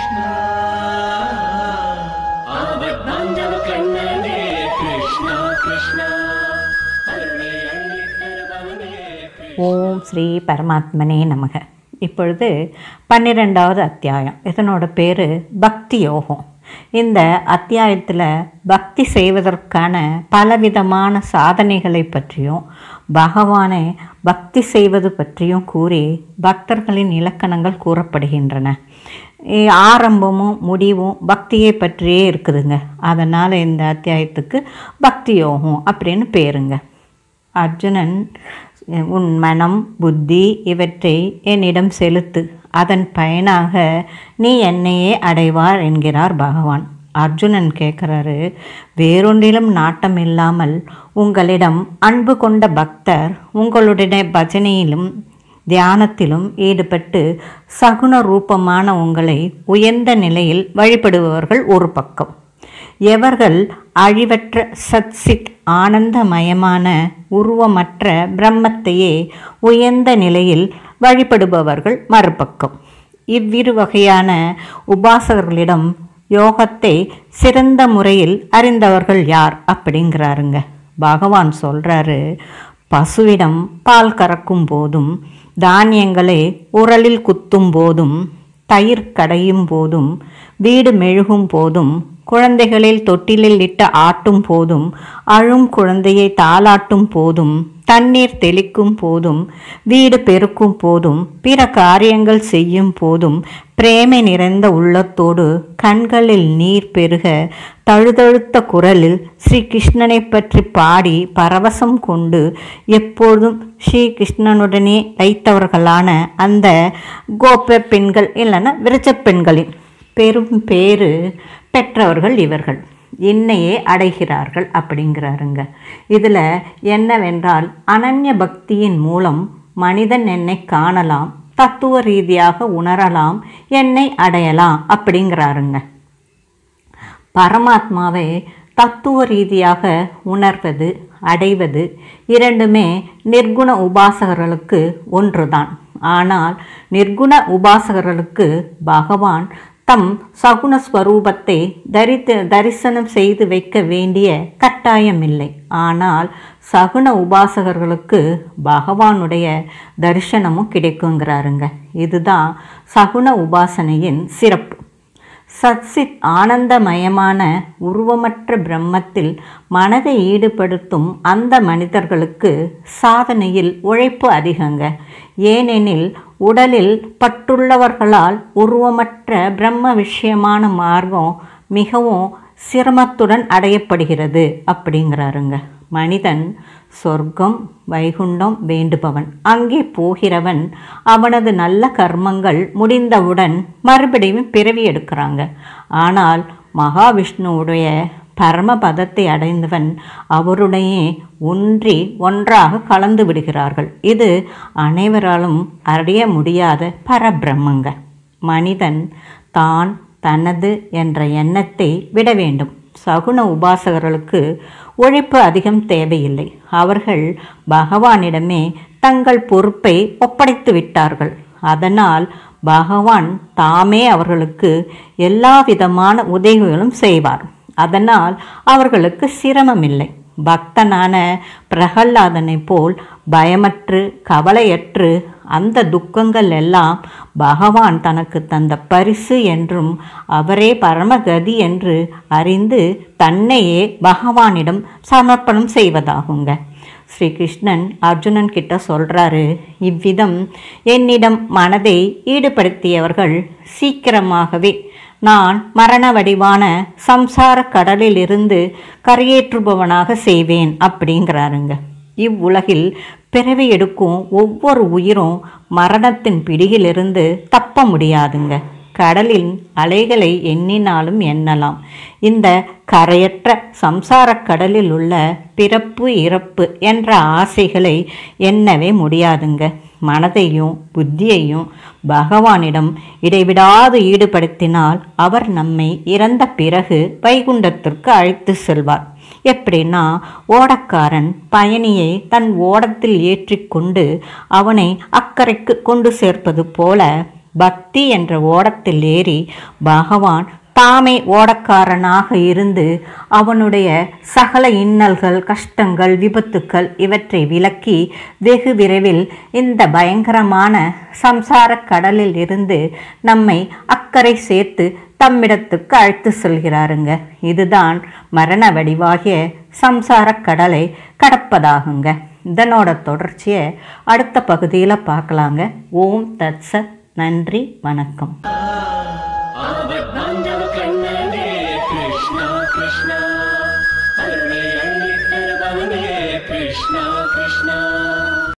கிருஷ்ணா ஆபத்தாஞ்சவ கண்ணனே கிருஷ்ணா கிருஷ்ணா அருளை அள்ளித் தருபவனே ஓம் ஸ்ரீ பரமாத்மனே நமக இப்பொழுது பன்னிரெண்டாவது அத்தியாயம் இதனோட பேர் பக்தி யோகம் இந்த அத்தியாயத்தில் பக்தி செய்வதற்கான பலவிதமான சாதனைகளை பற்றியும் பகவானை பக்தி செய்வது பற்றியும் கூறி பக்தர்களின் இலக்கணங்கள் கூறப்படுகின்றன இ- ஆரம்பமும் முடிவும் பக்தியை பற்றியே இருக்குதுங்க அதனால் இந்த அத்தியாயத்துக்கு பக்தி யோகம் அப்படின்னு பேருங்க அர்ஜுனன் உன் மனம் புத்தி இவற்றை என்னிடம் செலுத்து அதன் பயனாக நீ என்னையே அடைவார் என்கிறார் பகவான் அர்ஜுனன் கேட்குறாரு வேறொன்றிலும் நாட்டம் இல்லாமல் உங்களிடம் அன்பு கொண்ட பக்தர் உங்களுடைய பஜனையிலும் தியானத்திலும் ஈடுபட்டு சகுன ரூபமான உங்களை உயர்ந்த நிலையில் வழிபடுபவர்கள் ஒரு பக்கம் எவர்கள் அழிவற்ற சத்சித் ஆனந்தமயமான உருவமற்ற பிரம்மத்தையே உயர்ந்த நிலையில் வழிபடுபவர்கள் மறுபக்கம் இவ்விரு வகையான உபாசகர்களிடம் யோகத்தை சிறந்த முறையில் அறிந்தவர்கள் யார் அப்படிங்கிறாருங்க பகவான் சொல்கிறாரு பசுவிடம் பால் கறக்கும் போதும் தானியங்களை உரலில் குத்தும் போதும் தயிர் கடையும் போதும் வீடு மெழுகும் போதும் குழந்தைகளில் தொட்டிலில் இட்டு ஆட்டும் போதும் அழும் குழந்தையை தாளாட்டும் போதும் தண்ணீர் தெளிக்கும் போதும் வீடு பெருக்கும் போதும் பிற காரியங்கள் செய்யும் போதும் பிரேமை நிறைந்த உள்ளத்தோடு கண்களில் நீர் பெருக தழுதழுத்த குரலில் ஸ்ரீ கிருஷ்ணனை பற்றி பாடி பரவசம் கொண்டு எப்போதும் ஸ்ரீ கிருஷ்ணனுடனே வைத்தவர்களான அந்த கோப பெண்கள் இல்லைன்னா விருச்ச பெண்களின் பெரும் பேரு பெற்றவர்கள் இவர்கள் என்னையே அடைகிறார்கள் அப்படிங்கிறாருங்க இதில் என்னவென்றால் அனன்ய பக்தியின் மூலம் மனிதன் என்னை காணலாம் தத்துவ ரீதியாக உணரலாம் என்னை அடையலாம் அப்படிங்கிறாருங்க பரமாத்மாவை தத்துவ ரீதியாக உணர்வது அடைவது இரண்டுமே நிர்குண உபாசகர்களுக்கு ஒன்றுதான் ஆனால் நிர்குண உபாசகர்களுக்கு பகவான் தம் சகுண ஸ்வரூபத்தை தரித்து தரிசனம் செய்து வைக்க வேண்டிய கட்டாயமில்லை ஆனால் சகுண உபாசகர்களுக்கு பகவானுடைய தரிசனமும் கிடைக்குங்கிறாருங்க இதுதான் சகுண உபாசனையின் சிறப்பு சத்சித் ஆனந்தமயமான உருவமற்ற பிரம்மத்தில் மனதை ஈடுபடுத்தும் அந்த மனிதர்களுக்கு சாதனையில் உழைப்பு அதிகங்க ஏனெனில் உடலில் பட்டுள்ளவர்களால் உருவமற்ற பிரம்ம விஷயமான மார்க்கம் மிகவும் சிரமத்துடன் அடையப்படுகிறது அப்படிங்கிறாருங்க மனிதன் சொர்க்கம் வைகுண்டம் வேண்டுபவன் அங்கே போகிறவன் அவனது நல்ல கர்மங்கள் முடிந்தவுடன் மறுபடியும் பிறவி எடுக்கிறாங்க ஆனால் மகாவிஷ்ணுவுடைய பரமபதத்தை அடைந்தவன் அவருடைய ஒன்றி ஒன்றாக கலந்து விடுகிறார்கள் இது அனைவராலும் அறிய முடியாத பரபிரம்மங்க மனிதன் தான் தனது என்ற எண்ணத்தை விட வேண்டும் சகுன உபாசகர்களுக்கு உழைப்பு அதிகம் தேவையில்லை அவர்கள் பகவானிடமே தங்கள் பொறுப்பை ஒப்படைத்து விட்டார்கள் அதனால் பகவான் தாமே அவர்களுக்கு எல்லா விதமான உதவிகளும் செய்வார் அதனால் அவர்களுக்கு சிரமமில்லை பக்தனான பிரகல்லாதனைப் போல் பயமற்று கவலையற்று அந்த துக்கங்கள் எல்லாம் பகவான் தனக்கு தந்த பரிசு என்றும் அவரே பரமகதி என்று அறிந்து தன்னையே பகவானிடம் சமர்ப்பணம் செய்வதாகுங்க ஸ்ரீ கிருஷ்ணன் அர்ஜுனன் கிட்ட சொல்றாரு இவ்விதம் என்னிடம் மனதை ஈடுபடுத்தியவர்கள் சீக்கிரமாகவே நான் மரண வடிவான சம்சார கடலிலிருந்து கரையேற்றுபவனாக செய்வேன் அப்படிங்கிறாருங்க இவ்வுலகில் பிறவி எடுக்கும் ஒவ்வொரு உயிரும் மரணத்தின் பிடியிலிருந்து தப்ப முடியாதுங்க கடலின் அலைகளை எண்ணினாலும் எண்ணலாம் இந்த கரையற்ற சம்சாரக் கடலில் உள்ள பிறப்பு இறப்பு என்ற ஆசைகளை எண்ணவே முடியாதுங்க மனதையும் புத்தியையும் பகவானிடம் இடைவிடாது ஈடுபடுத்தினால் அவர் நம்மை இறந்த பிறகு வைகுண்டத்திற்கு அழைத்து செல்வார் எப்படின்னா ஓடக்காரன் பயணியை தன் ஓடத்தில் ஏற்றிக்கொண்டு அவனை அக்கறைக்கு கொண்டு சேர்ப்பது போல பக்தி என்ற ஓடத்தில் ஏறி பகவான் தாமே ஓடக்காரனாக இருந்து அவனுடைய சகல இன்னல்கள் கஷ்டங்கள் விபத்துக்கள் இவற்றை விலக்கி வெகு விரைவில் இந்த பயங்கரமான சம்சார கடலில் இருந்து நம்மை அக்கறை சேர்த்து தம்மிடத்துக்கு அழைத்து செல்கிறாருங்க இதுதான் மரண வடிவாகிய சம்சார கடலை கடப்பதாகுங்க இதனோட தொடர்ச்சியை அடுத்த பகுதியில் பார்க்கலாங்க ஓம் தத்சத் நன்றி வணக்கம் ஆபத்பாந்தவ கண்ணனே கிருஷ்ணா கிருஷ்ணா